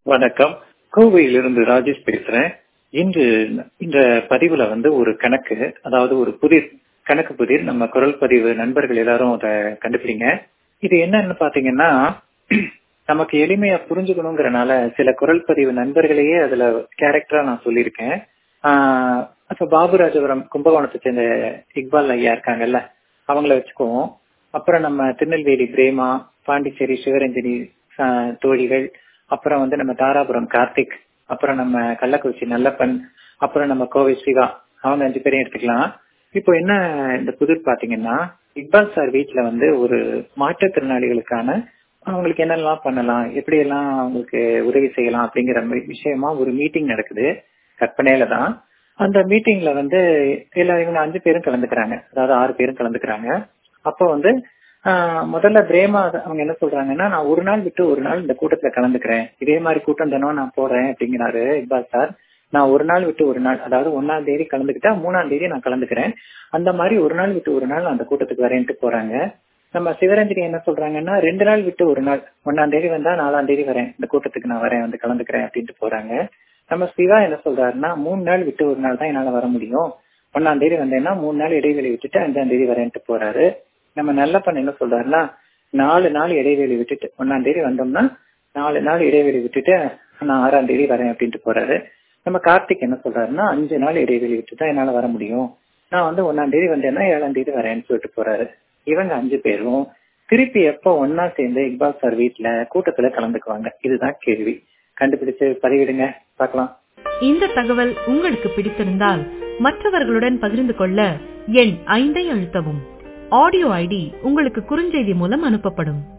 வணக்கம் கோவையிலிருந்து ராஜேஷ் பேசுறேன் இன்று இந்த பதிவுல வந்து ஒரு கணக்கு அதாவது ஒரு புதிர் கணக்கு புதிர் நம்ம குரல் பதிவு நண்பர்கள் எல்லாரும் அதை கண்டுபிடிங்க இது என்னன்னு பாத்தீங்கன்னா நமக்கு எளிமையா புரிஞ்சுக்கணுங்கிறனால சில குரல் பதிவு நண்பர்களையே அதுல கேரக்டரா நான் சொல்லியிருக்கேன் ஆஹ் அப்ப பாபுராஜபுரம் கும்பகோணத்தை சேர்ந்த இக்பால் ஐயா இருக்காங்கல்ல அவங்கள வச்சுக்குவோம் அப்புறம் நம்ம திருநெல்வேலி பிரேமா பாண்டிச்சேரி சிவரஞ்சனி ஆஹ் தோழிகள் அப்புறம் வந்து நம்ம தாராபுரம் கார்த்திக் அப்புறம் நம்ம கள்ளக்குறிச்சி நல்லப்பன் அப்புறம் நம்ம கோவை சிவா அவங்க அஞ்சு பேரையும் எடுத்துக்கலாம் இப்போ என்ன இந்த புதிர் பாத்தீங்கன்னா இக்பால் சார் வீட்டுல வந்து ஒரு மாற்றுத்திறனாளிகளுக்கான அவங்களுக்கு என்னெல்லாம் பண்ணலாம் எப்படி எல்லாம் அவங்களுக்கு உதவி செய்யலாம் அப்படிங்கிற விஷயமா ஒரு மீட்டிங் நடக்குது கற்பனையில தான் அந்த மீட்டிங்ல வந்து எல்லாரும் இவங்க அஞ்சு பேரும் கலந்துக்கிறாங்க அதாவது ஆறு பேரும் கலந்துக்கிறாங்க அப்போ வந்து முதல்ல பிரேமா அவங்க என்ன சொல்றாங்கன்னா நான் ஒரு நாள் விட்டு ஒரு நாள் இந்த கூட்டத்துல கலந்துக்கிறேன் இதே மாதிரி கூட்டம் தானோ நான் போறேன் அப்படிங்கிறாரு இக்பால் சார் நான் ஒரு நாள் விட்டு ஒரு நாள் அதாவது ஒன்னாம் தேதி கலந்துக்கிட்டா மூணாம் தேதி நான் கலந்துக்கிறேன் அந்த மாதிரி ஒரு நாள் விட்டு ஒரு நாள் அந்த கூட்டத்துக்கு வரேன்ட்டு போறாங்க நம்ம சிவரஞ்சனி என்ன சொல்றாங்கன்னா ரெண்டு நாள் விட்டு ஒரு நாள் ஒன்னாம் தேதி வந்தா நாலாம் தேதி வரேன் இந்த கூட்டத்துக்கு நான் வரேன் வந்து கலந்துக்கிறேன் அப்படின்ட்டு போறாங்க நம்ம சிவா என்ன சொல்றாருன்னா மூணு நாள் விட்டு ஒரு நாள் தான் என்னால வர முடியும் ஒன்னாம் தேதி வந்தேன்னா மூணு நாள் இடைவெளி விட்டுட்டு அஞ்சாம் தேதி வரேன்ட்டு போறாரு நம்ம நல்லப்பன் என்ன சொல்றாருன்னா நாலு நாள் இடைவெளி விட்டுட்டு ஒன்னாம் தேதி வந்தோம்னா நாலு நாள் இடைவெளி விட்டுட்டு நான் ஆறாம் தேதி வரேன் அப்படின்ட்டு போறாரு நம்ம கார்த்திக் என்ன சொல்றாருன்னா அஞ்சு நாள் இடைவெளி விட்டு தான் என்னால வர முடியும் நான் வந்து ஒன்னாம் தேதி வந்தேன்னா ஏழாம் தேதி வரேன்னு சொல்லிட்டு போறாரு இவங்க அஞ்சு பேரும் திருப்பி எப்போ ஒன்னா சேர்ந்து இக்பால் சார் வீட்டுல கூட்டத்துல கலந்துக்குவாங்க இதுதான் கேள்வி கண்டுபிடிச்சு பதிவிடுங்க பார்க்கலாம் இந்த தகவல் உங்களுக்கு பிடித்திருந்தால் மற்றவர்களுடன் பகிர்ந்து கொள்ள எண் ஐந்தை அழுத்தவும் ஆடியோ ஐடி உங்களுக்கு குறுஞ்செய்தி மூலம் அனுப்பப்படும்